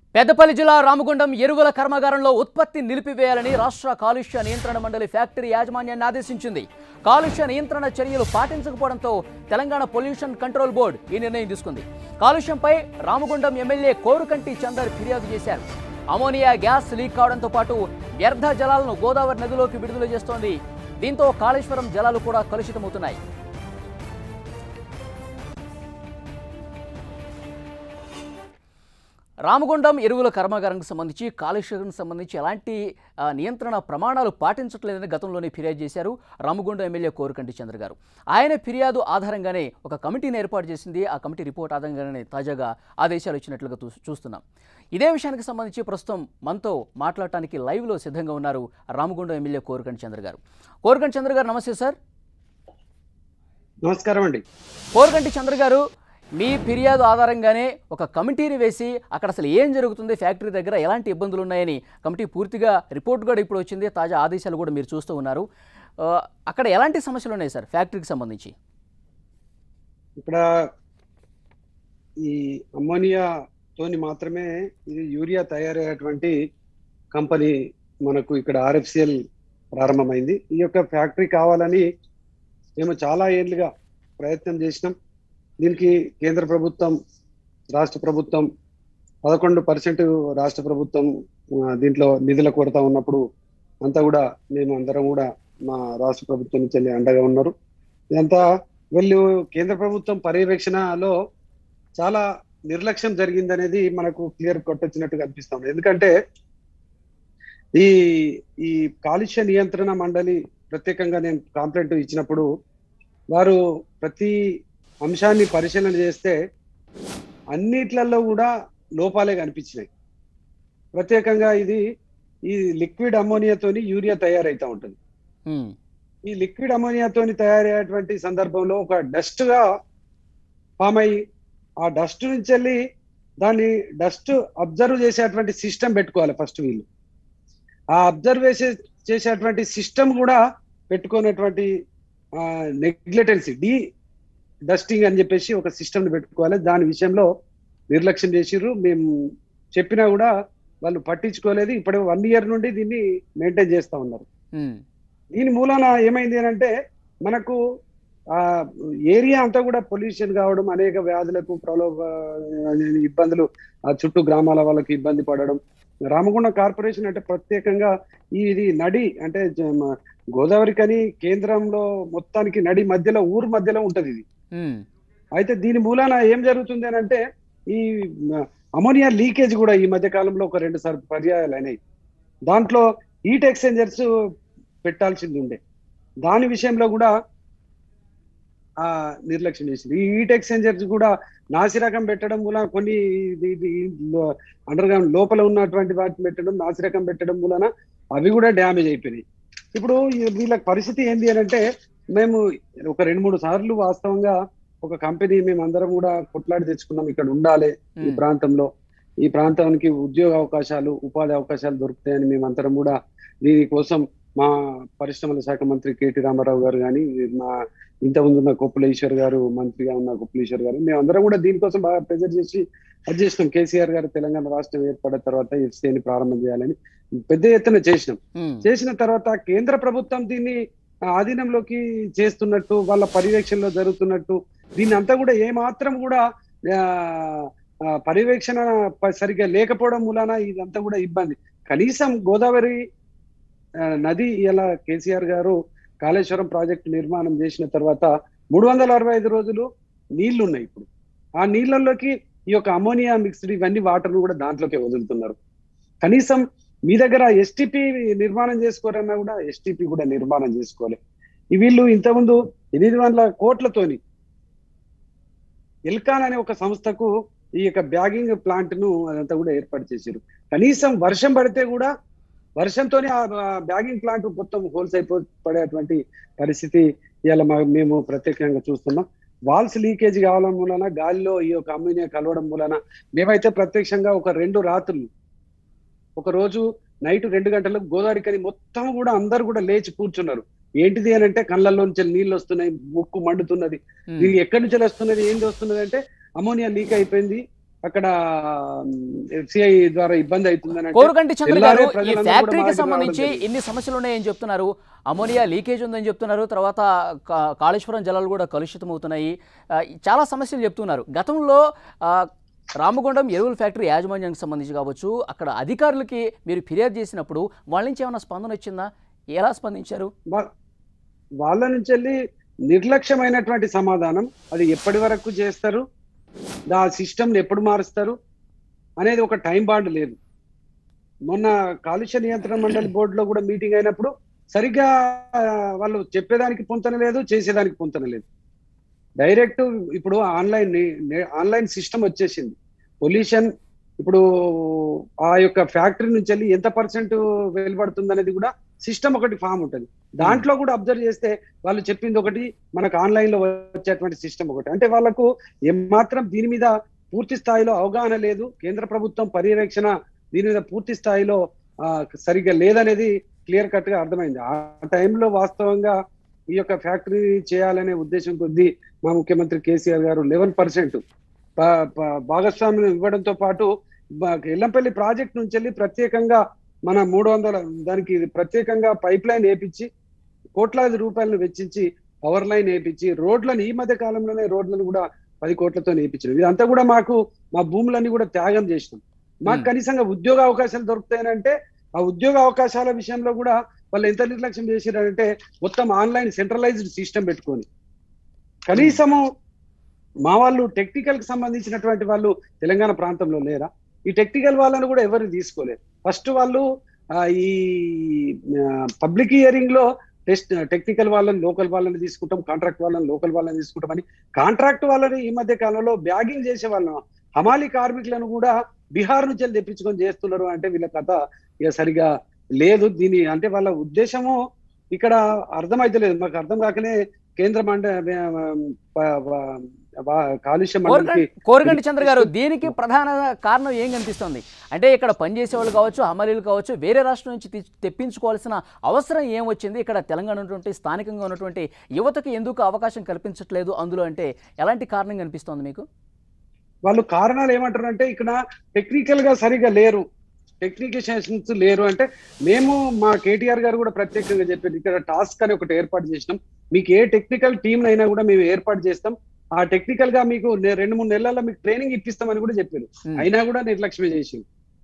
పెద్దపల్లి జిల్లా రామగుండం ఎరువుల కర్మాగారంలో ఉత్పత్తి నిలిపివేయాలని రాష్ట్ర కాలుష్య నియంత్రణ మండలి ఫ్యాక్టరీ యాజమాన్యాన్ని ఆదేశించింది కాలుష్య నియంత్రణ చర్యలు పాటించకపోవడంతో తెలంగాణ పొల్యూషన్ కంట్రోల్ బోర్డు ఈ నిర్ణయం తీసుకుంది కాలుష్యంపై రామగుండం ఎమ్మెల్యే కోరుకంటి చందర్ ఫిర్యాదు చేశారు అమోనియా గ్యాస్ లీక్ కావడంతో పాటు వ్యర్థ జలాలను గోదావరి నదిలోకి విడుదల చేస్తోంది దీంతో కాళేశ్వరం జలాలు కూడా కలుషితమవుతున్నాయి రామగుండం ఎరువుల కర్మాగారానికి సంబంధించి కాళేశ్వరానికి సంబంధించి ఎలాంటి ఆ, నియంత్రణ ప్రమాణాలు పాటించట్లేదని గతంలోనే ఫిర్యాదు చేశారు రామగుండం ఎమ్మెల్యే కోరుకంటి చంద్ర గారు ఆయన ఫిర్యాదు ఆధారంగానే ఒక కమిటీని ఏర్పాటు చేసింది ఆ కమిటీ రిపోర్ట్ ఆధారంగానే తాజాగా ఆదేశాలు ఇచ్చినట్లుగా చూ- చూస్తున్నాం ఇదే విషయానికి సంబంధించి ప్రస్తుతం మనతో మాట్లాడటానికి లైవ్లో సిద్ధంగా ఉన్నారు రామగుండం ఎమ్మెల్యే కోరుకంటి చంద్ర గారు కోరుకంటి చంద్ర గారు నమస్తే సార్ నమస్కారం అండి కోరుకంటి చంద్ర గారు మీ ఫిర్యాదు ఆధారంగానే ఒక కమిటీని వేసి అక్కడ అసలు ఏం జరుగుతుంది ఫ్యాక్టరీ దగ్గర ఎలాంటి ఇబ్బందులు ఉన్నాయని కమిటీ పూర్తిగా రిపోర్ట్ కూడా ఇప్పుడు వచ్చింది తాజా ఆదేశాలు కూడా మీరు చూస్తూ ఉన్నారు ఆ, అక్కడ ఎలాంటి సమస్యలు ఉన్నాయి సార్ ఫ్యాక్టరీకి సంబంధించి ఇక్కడ ఈ అమ్మోనియా తోని మాత్రమే ఇది యూరియా తయారయ్యేటువంటి కంపెనీ మనకు ఇక్కడ ఆర్ఎఫ్సిఎల్ ప్రారంభమైంది ఈ యొక్క ఫ్యాక్టరీ కావాలని మేము చాలా ఏళ్ళుగా ప్రయత్నం చేసినాం దీనికి కేంద్ర ప్రభుత్వం రాష్ట్ర ప్రభుత్వం పదకొండు పర్సెంట్ రాష్ట్ర ప్రభుత్వం ఆ, దీంట్లో నిధుల కొరత ఉన్నప్పుడు అంతా కూడా మేము అందరం కూడా మా రాష్ట్ర ప్రభుత్వం నుంచి వెళ్ళి అండగా ఉన్నారు ఇదంతా వీళ్ళు కేంద్ర ప్రభుత్వం పర్యవేక్షణలో చాలా నిర్లక్ష్యం జరిగిందనేది మనకు క్లియర్ కొట్టొచ్చినట్టు కనిపిస్తుంది ఎందుకంటే ఈ ఈ కాలుష్య నియంత్రణ మండలి ప్రత్యేకంగా నేను కాంప్లైంట్ ఇచ్చినప్పుడు వారు ప్రతి అంశాన్ని పరిశీలన చేస్తే అన్నిట్లలో కూడా లోపాలే కనిపించినాయి ప్రత్యేకంగా ఇది ఈ లిక్విడ్ అమ్మోనియాతోని యూరియా తయారైతా ఉంటుంది ఉమ్, ఈ లిక్విడ్ అమోనియాతోని తయారయ్యేటువంటి సందర్భంలో ఒక డస్ట్ గా ఫామ్ అయ్యి ఆ డస్ట్ నుంచి వెళ్ళి దాన్ని డస్ట్ అబ్జర్వ్ చేసేటువంటి సిస్టమ్ పెట్టుకోవాలి ఫస్ట్ వీళ్ళు ఆ అబ్జర్వ్ చేసే చేసేటువంటి సిస్టమ్ కూడా పెట్టుకునేటువంటి నెగ్లెటెన్సీ డి డస్టింగ్ అని చెప్పేసి ఒక సిస్టమ్ ని పెట్టుకోవాలి దాని విషయంలో నిర్లక్ష్యం చేసిర్రు మేము చెప్పినా కూడా వాళ్ళు పట్టించుకోలేదు ఇప్పుడు వన్ ఇయర్ నుండి దీన్ని మెయింటైన్ చేస్తా ఉన్నారు ఉమ్, దీని మూలాన ఏమైంది అని అంటే మనకు ఆ ఏరియా అంతా కూడా పొల్యూషన్ కావడం అనేక వ్యాధులకు ప్రలోభ ఇబ్బందులు ఆ చుట్టూ గ్రామాల వాళ్ళకి ఇబ్బంది పడడం రామగుండం కార్పొరేషన్ అంటే ప్రత్యేకంగా ఈ ఇది నడి అంటే జ- మ- గోదావరి కని కేంద్రంలో మొత్తానికి నడి మధ్యలో ఊరు మధ్యలో ఉంటది ఇది ఉమ్, అయితే దీని మూలాన ఏం జరుగుతుంది అని అంటే ఈ మ- అమోనియా లీకేజ్ కూడా ఈ మధ్య కాలంలో ఒక రెండు సార్లు పర్యాయాలు అయినాయి దాంట్లో హీట్ ఎక్స్చేంజర్స్ పెట్టాల్సింది ఉండే దాని విషయంలో కూడా ఆ నిర్లక్ష్యం చేసింది ఈ హీట్ ఎక్స్చేంజర్స్ కూడా నాసిరకం పెట్టడం మూలన కొన్ని అండర్ గ్రౌండ్ లోపల ఉన్నటువంటి వాటిని పెట్టడం నాసిరకం పెట్టడం మూలన అవి కూడా డ్యామేజ్ అయిపోయినాయి ఇప్పుడు ఈ- వీళ్ళ పరిస్థితి ఏంటి అని అంటే మేము ఒక రెండు మూడు సార్లు వాస్తవంగా ఒక కంపెనీ మేము అందరం కూడా కొట్లాడి తెచ్చుకున్నాం ఇక్కడ ఉండాలి ఈ ఉమ్, ప్రాంతంలో ఈ ప్రాంతానికి ఉద్యోగ అవకాశాలు ఉపాధి అవకాశాలు దొరుకుతాయని మేమందరం కూడా దీనికోసం మా పరిశ్రమల శాఖ మంత్రి కేటీ రామారావు గారు కానీ మా ఇంత ముందు ఉన్న కొప్పులేశ్వర్ గారు మంత్రిగా ఉన్న కొప్పులేశ్వర్ గారు మేమందరం కూడా దీనికోసం బాగా ప్రెజర్ చేసి అది చేసినాం కేసీఆర్ గారు తెలంగాణ రాష్ట్రం ఏర్పడిన తర్వాత ఎఫ్సీని ప్రారంభం చేయాలని పెద్ద ఎత్తున చేసినాం ఉమ్, చేసిన తర్వాత కేంద్ర ప్రభుత్వం దీన్ని ఆధీనంలోకి చేస్తున్నట్టు వాళ్ళ పర్యవేక్షణలో జరుగుతున్నట్టు దీన్ని అంతా కూడా ఏ మాత్రం కూడా ఆ, ఆ, పర్యవేక్షణ ప- సరిగ్గా లేకపోవడం మూలాన ఇదంతా కూడా ఇబ్బంది కనీసం గోదావరి ఆ, నది ఇలా కేసీఆర్ గారు కాళేశ్వరం ప్రాజెక్టు నిర్మాణం చేసిన తర్వాత మూడు వందల అరవై ఐదు రోజులు నీళ్లు ఉన్నాయి ఇప్పుడు ఆ నీళ్ళల్లోకి ఈ యొక్క అమోనియా మిక్స్డ్ ఇవన్నీ వాటర్ కూడా దాంట్లోకి వదులుతున్నారు కనీసం మీ దగ్గర ఎస్టిపి నిర్మాణం చేసుకోరన్నా కూడా ఎస్టిపి కూడా నిర్మాణం చేసుకోవాలి ఈ వీళ్ళు ఇంతకుముందు ఎనిమిది వందల కోట్లతోని ఎల్కాన్ అనే ఒక సంస్థకు ఈ యొక్క బ్యాగింగ్ ప్లాంట్ ను అదంతా కూడా ఏర్పాటు చేశారు కనీసం వర్షం పడితే కూడా వర్షంతోనే ఆ బ్యాగింగ్ ప్లాంట్ మొత్తం హోల్స్ అయిపో పడేటువంటి పరిస్థితి ఇవాళ మా- మేము ప్రత్యేకంగా చూస్తున్నాం వాల్స్ లీకేజ్ కావడం మూలన గాలిలో ఈ యొక్క అమ్మోనియా కలవడం మూలన మేమైతే ప్రత్యక్షంగా ఒక రెండు రాత్రులు ఒక రోజు నైట్ రెండు గంటలకు గోదావరి కని మొత్తం కూడా అందరు కూడా లేచి కూర్చున్నారు ఏంటిది అని అంటే కళ్ళల్లోంచి నీళ్ళు వస్తున్నాయి ముక్కు మండుతున్నది ఉమ్, ఇది ఎక్కడి నుంచి వస్తున్నది ఏంది వస్తున్నది అంటే అమోనియా లీక్ అయిపోయింది అక్కడ ఎఫ్సిఐ ద్వారా ఇబ్బంది అవుతుందని అంటే కోరుకంటి చంద్ర గారు తెల్లారే ఈ ప్రజలందరూ కూడా ఫ్యాక్టరీకి మార్కెట్ సంబంధించి రావడం ఇన్ని సమస్యలు ఉన్నాయని చెప్తున్నారు అమోనియా లీకేజ్ ఉందని చెప్తున్నారు తర్వాత కా- కాళేశ్వరం జలాలు కూడా కలుషితం అవుతున్నాయి ఆ, చాలా సమస్యలు చెప్తున్నారు గతంలో ఆ, రామగుండం ఎరువుల ఫ్యాక్టరీ యాజమాన్యానికి సంబంధించి కావచ్చు అక్కడ అధికారులకి మీరు ఫిర్యాదు చేసినప్పుడు వాళ్ళ నుంచి ఏమైనా స్పందన వచ్చిందా ఎలా స్పందించారు వా- వాళ్ళ నుంచి వెళ్ళి నిర్లక్ష్యమైనటువంటి సమాధానం అది ఎప్పటి వరకు చేస్తారు ఆ సిస్టమ్ ఎప్పుడు మారుస్తారు అనేది ఒక టైం బాండ్ లేదు మొన్న కాలుష్య నియంత్రణ మండలి బోర్డులో కూడా మీటింగ్ అయినప్పుడు సరిగ్గా ఆ, వాళ్ళు చెప్పేదానికి పొంతన లేదు చేసేదానికి పొంతన లేదు డైరెక్ట్ ఇప్పుడు ఆన్లైన్ ఆన్లైన్ సిస్టమ్ వచ్చేసింది పొల్యూషన్ ఇప్పుడు ఆ యొక్క ఫ్యాక్టరీ నుంచి వెళ్ళి ఎంత పర్సెంట్ వెలువడుతుంది అనేది కూడా సిస్టమ్ ఒకటి ఫామ్ ఉంటుంది దాంట్లో కూడా అబ్జర్వ్ చేస్తే వాళ్ళు చెప్పింది ఒకటి మనకు ఆన్లైన్ లో వచ్చేటువంటి సిస్టమ్ ఒకటి అంటే వాళ్ళకు ఏమాత్రం దీని మీద పూర్తి స్థాయిలో అవగాహన లేదు కేంద్ర ప్రభుత్వం పర్యవేక్షణ దీని మీద పూర్తి స్థాయిలో ఆ, సరిగ్గా లేదనేది క్లియర్ కట్ గా అర్థమైంది ఆ టైంలో వాస్తవంగా ఈ యొక్క ఫ్యాక్టరీ చేయాలనే ఉద్దేశం కొద్దీ మా ముఖ్యమంత్రి కేసీఆర్ గారు లెవెన్ పర్సెంట్ భాగస్వామ్యం ఇవ్వడంతో పాటు బ- ఎల్లంపల్లి ప్రాజెక్ట్ నుంచి వెళ్ళి ప్రత్యేకంగా మన మూడు వందల దానికి ప్రత్యేకంగా పైప్ లైన్ వేపించి కోట్లాది రూపాయలను వెచ్చించి పవర్ లైన్ వేపించి రోడ్లను ఈ మధ్య కాలంలోనే రోడ్లను కూడా పది కోట్లతో వేయించినాం ఇదంతా కూడా మాకు మా భూములన్నీ కూడా త్యాగం చేసినాం మాకు Hmm. కనీసంగా ఉద్యోగ అవకాశాలు దొరుకుతాయనంటే ఆ ఉద్యోగ అవకాశాల విషయంలో కూడా వాళ్ళు ఎంత నిర్లక్ష్యం చేసిరంటే మొత్తం ఆన్లైన్ సెంట్రలైజ్డ్ సిస్టమ్ పెట్టుకొని కనీసము మా వాళ్ళు టెక్నికల్ కి సంబంధించినటువంటి వాళ్ళు తెలంగాణ ప్రాంతంలో లేరా ఈ టెక్నికల్ వాళ్ళని కూడా ఎవరు తీసుకోలేదు ఫస్ట్ వాళ్ళు ఆ, ఈ పబ్లిక్ హియరింగ్ లో టెస్ట్ టెక్నికల్ వాళ్ళని లోకల్ వాళ్ళని తీసుకుంటాం కాంట్రాక్ట్ వాళ్ళని లోకల్ వాళ్ళని తీసుకుంటాం అని కాంట్రాక్ట్ వాళ్ళని ఈ మధ్య కాలంలో బ్యాగింగ్ చేసే వాళ్ళం హమాలి కార్మికులను కూడా బీహార్ నుంచి వెళ్ళి తెప్పించుకొని చేస్తున్నారు అంటే వీళ్ళ కథ ఇక సరిగా లేదు దీని అంటే వాళ్ళ ఉద్దేశము ఇక్కడ అర్థమైతలేదు మాకు అర్థం కాకనే కేంద్ర మండ ప- ప- వా- కాలుష్య మండలికి కోరగంటి కోరగంటి చంద్ర గారు దీనికి ప్రధాన కారణం ఏం కనిపిస్తుంది అంటే ఇక్కడ పనిచేసే వాళ్ళు కావచ్చు హమాలీలు కావచ్చు వేరే రాష్ట్రం నుంచి తీ- తెప్పించుకోవాల్సిన అవసరం ఏం వచ్చింది ఇక్కడ తెలంగాణ ఉన్నటువంటి స్థానికంగా ఉన్నటువంటి యువతకు ఎందుకు అవకాశం కల్పించట్లేదు అందులో అంటే ఎలాంటి కారణం కనిపిస్తోంది మీకు వాళ్ళు కారణాలు ఏమంటారు అంటే ఇక్కడ టెక్నికల్ గా సరిగా లేరు టెక్నికల్స్ లేరు అంటే మేము మా కేటీఆర్ గారు కూడా ప్రత్యేకంగా చెప్పారు ఇక్కడ టాస్క్ అని ఒకటి ఏర్పాటు చేసినాం మీకు ఏ టెక్నికల్ టీం అయినా కూడా మేము ఏర్పాటు చేస్తాం ఆ టెక్నికల్ గా మీకు నె- రెండు మూడు నెలల్లో మీకు ట్రైనింగ్ ఇప్పిస్తామని కూడా చెప్పారు Hmm. అయినా కూడా నిర్లక్ష్యం చేసి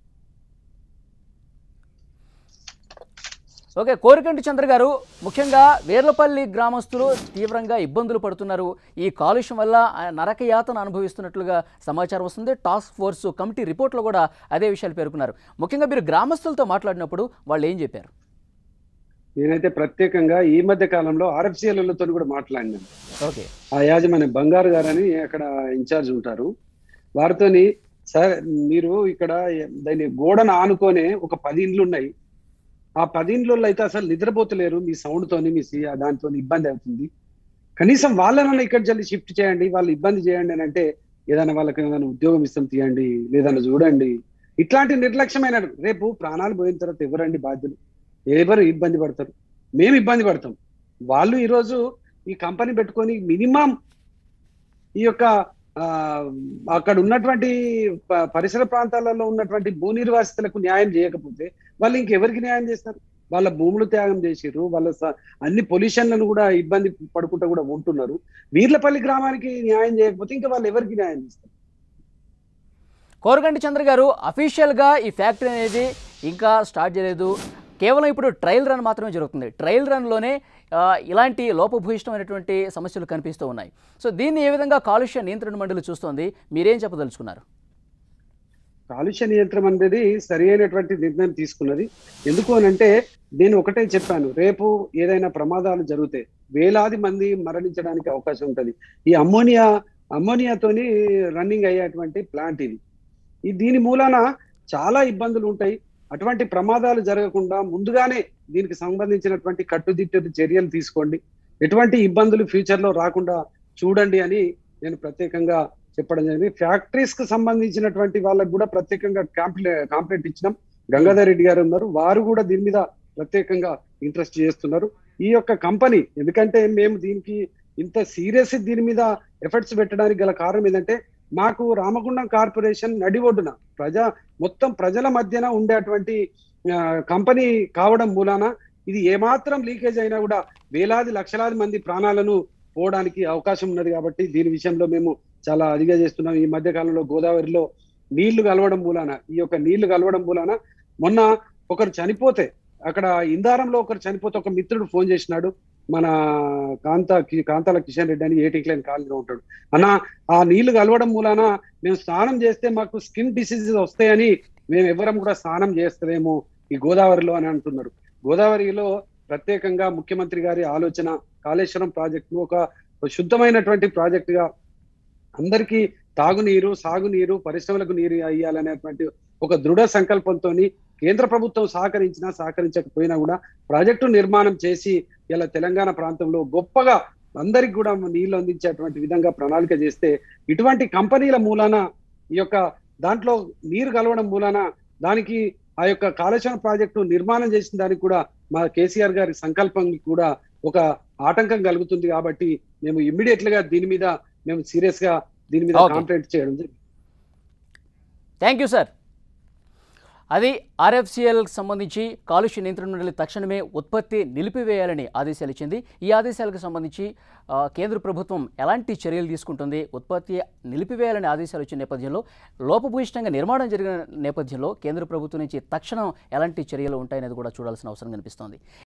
ఓకే కోరికంటి చంద్ర గారు ముఖ్యంగా వేర్లపల్లి గ్రామస్తులు తీవ్రంగా ఇబ్బందులు పడుతున్నారు ఈ కాలుష్యం వల్ల ఆ నరకయాతన అనుభవిస్తున్నట్లుగా సమాచారం వస్తుంది టాస్క్ ఫోర్స్ కమిటీ రిపోర్ట్లో కూడా అదే విషయాలు పేర్కొన్నారు ముఖ్యంగా మీరు గ్రామస్తులతో మాట్లాడినప్పుడు వాళ్ళు ఏం చెప్పారు నేనైతే ప్రత్యేకంగా ఈ మధ్య కాలంలో ఆర్ఎఫ్సిఎల్తో కూడా మాట్లాడినాను ఓకే ఆ యాజమాన్యం బంగారు గారు అని అక్కడ ఇన్ఛార్జ్ ఉంటారు వారితోని సార్ మీరు ఇక్కడ దాన్ని గోడను ఆనుకొనే ఒక పది ఇండ్లు ఉన్నాయి ఆ పది ఇండ్లలో అయితే అసలు నిద్రపోతలేరు మీ సౌండ్ తోని మీ సి- దాంతో ఇబ్బంది అవుతుంది కనీసం వాళ్ళనన్నా ఇక్కడ జల్లి షిఫ్ట్ చేయండి వాళ్ళు ఇబ్బంది చేయండి అని అంటే ఏదైనా వాళ్ళకి ఏదైనా ఉద్యోగం ఇస్తాం తీయండి లేదన్నా చూడండి ఇట్లాంటి నిర్లక్ష్యమైన రేపు ప్రాణాలు పోయిన తర్వాత ఎవరండి బాధ్యులు ఎవరు ఇబ్బంది పడతారు మేము ఇబ్బంది పడతాం వాళ్ళు ఈరోజు ఈ కంపెనీ పెట్టుకొని మినిమం ఈ యొక్క ఆ, అక్కడ ఉన్నటువంటి ప- పరిసర ప్రాంతాలలో ఉన్నటువంటి భూ నిర్వాసితులకు న్యాయం చేయకపోతే వాళ్ళు ఇంకెవరికి న్యాయం చేస్తారు వాళ్ళ భూములు త్యాగం చేసిర్రు వాళ్ళ స- అన్ని పొల్యూషన్లను కూడా ఇబ్బంది పడుకుంటూ కూడా ఉంటున్నారు వీర్లపల్లి గ్రామానికి న్యాయం చేయకపోతే ఇంకా వాళ్ళు ఎవరికి న్యాయం చేస్తారు కోరగంటి చంద్ర గారు అఫీషియల్గా ఈ ఫ్యాక్టరీ అనేది ఇంకా స్టార్ట్ చేయలేదు కేవలం ఇప్పుడు ట్రయల్ రన్ మాత్రమే జరుగుతుంది ట్రయల్ రన్లోనే ఆ, ఇలాంటి లోపభూయిష్టమైనటువంటి సమస్యలు కనిపిస్తూ ఉన్నాయి సో దీన్ని ఏ విధంగా కాలుష్య నియంత్రణ మండలి చూస్తోంది మీరేం చెప్పదలుచుకున్నారు కాలుష్య నియంత్రణ అనేది సరి అయినటువంటి నిర్ణయం తీసుకున్నది ఎందుకు అని అంటే నేను ఒకటే చెప్పాను రేపు ఏదైనా ప్రమాదాలు జరిగితే వేలాది మంది మరణించడానికి అవకాశం ఉంటుంది ఈ అమ్మోనియా అమ్మోనియాతోని రన్నింగ్ అయ్యేటువంటి ప్లాంట్ ఇది ఈ దీని మూలాన చాలా ఇబ్బందులు ఉంటాయి అటువంటి ప్రమాదాలు జరగకుండా ముందుగానే దీనికి సంబంధించినటువంటి కట్టుదిట్టు చర్యలు తీసుకోండి ఎటువంటి ఇబ్బందులు ఫ్యూచర్ లో రాకుండా చూడండి అని నేను ప్రత్యేకంగా చెప్పడం జరిగింది ఫ్యాక్టరీస్ కు సంబంధించినటువంటి వాళ్ళకు కూడా ప్రత్యేకంగా కాంప్లే కాంప్లైంట్ ఇచ్చినాం గంగాధర్ రెడ్డి గారు ఉన్నారు వారు కూడా దీని మీద ప్రత్యేకంగా ఇంట్రెస్ట్ చేస్తున్నారు ఈ యొక్క కంపెనీ ఎందుకంటే మేము దీనికి ఇంత సీరియస్ దీని మీద ఎఫర్ట్స్ పెట్టడానికి గల కారణం ఏంటంటే మాకు రామగుండం కార్పొరేషన్ నడి ఒడ్డున ప్రజా మొత్తం ప్రజల మధ్యన ఉండేటువంటి ఆ, కంపెనీ కావడం మూలాన ఇది ఏమాత్రం లీకేజ్ అయినా కూడా వేలాది లక్షలాది మంది ప్రాణాలను పోవడానికి అవకాశం ఉన్నది కాబట్టి దీని విషయంలో మేము చాలా అదిగా చేస్తున్నాం ఈ మధ్య కాలంలో గోదావరిలో నీళ్లు కలవడం మూలాన ఈ యొక్క నీళ్లు కలవడం మూలాన మొన్న ఒకరు చనిపోతే అక్కడ ఇందారంలో ఒకరు చనిపోతే ఒక మిత్రుడు ఫోన్ చేసినాడు మన కాంత కి- కాంతాల కిషన్ రెడ్డి అని ఏటీ క్లైన్ కాలనీలో ఉంటాడు అన్న ఆ నీళ్లు కలవడం మూలాన మేము స్నానం చేస్తే మాకు స్కిన్ డిసీజెస్ వస్తాయని మేము ఎవరం కూడా స్నానం చేస్తలేము ఈ గోదావరిలో అని అంటున్నారు గోదావరిలో ప్రత్యేకంగా ముఖ్యమంత్రి గారి ఆలోచన కాళేశ్వరం ప్రాజెక్టు ఒక శుద్ధమైనటువంటి ప్రాజెక్ట్ గా అందరికీ తాగునీరు సాగునీరు పరిశ్రమలకు నీరు అయ్యాలనేటువంటి ఒక దృఢ సంకల్పంతో కేంద్ర ప్రభుత్వం సహకరించినా సహకరించకపోయినా కూడా ప్రాజెక్టు నిర్మాణం చేసి ఇలా తెలంగాణ ప్రాంతంలో గొప్పగా అందరికి కూడా నీళ్లు అందించేటువంటి విధంగా ప్రణాళిక చేస్తే ఇటువంటి కంపెనీల మూలాన ఈ యొక్క దాంట్లో నీరు కలవడం మూలాన దానికి ఆ యొక్క కాళేశ్వరం ప్రాజెక్టు నిర్మాణం చేసిన దానికి కూడా మా కేసీఆర్ గారి సంకల్పం కూడా ఒక ఆటంకం కలుగుతుంది కాబట్టి మేము ఇమ్మీడియట్ గా దీని మీద మేము సీరియస్ గా దీని మీద Okay. కాంప్లైంట్ చేయడం జరిగింది. థ్యాంక్ యూ సార్ అది ఆర్ఎఫ్సిఎల్కి సంబంధించి కాలుష్య నియంత్రణ మండలి తక్షణమే ఉత్పత్తి నిలిపివేయాలని ఆదేశాలు ఇచ్చింది ఈ ఆదేశాలకు సంబంధించి ఆ, కేంద్ర ప్రభుత్వం ఎలాంటి చర్యలు తీసుకుంటుంది ఉత్పత్తి నిలిపివేయాలని ఆదేశాలు ఇచ్చిన నేపథ్యంలో లోపభూయిష్టంగా నిర్మాణం జరిగిన నేపథ్యంలో కేంద్ర ప్రభుత్వం నుంచి తక్షణం ఎలాంటి చర్యలు ఉంటాయనేది కూడా చూడాల్సిన అవసరం కనిపిస్తోంది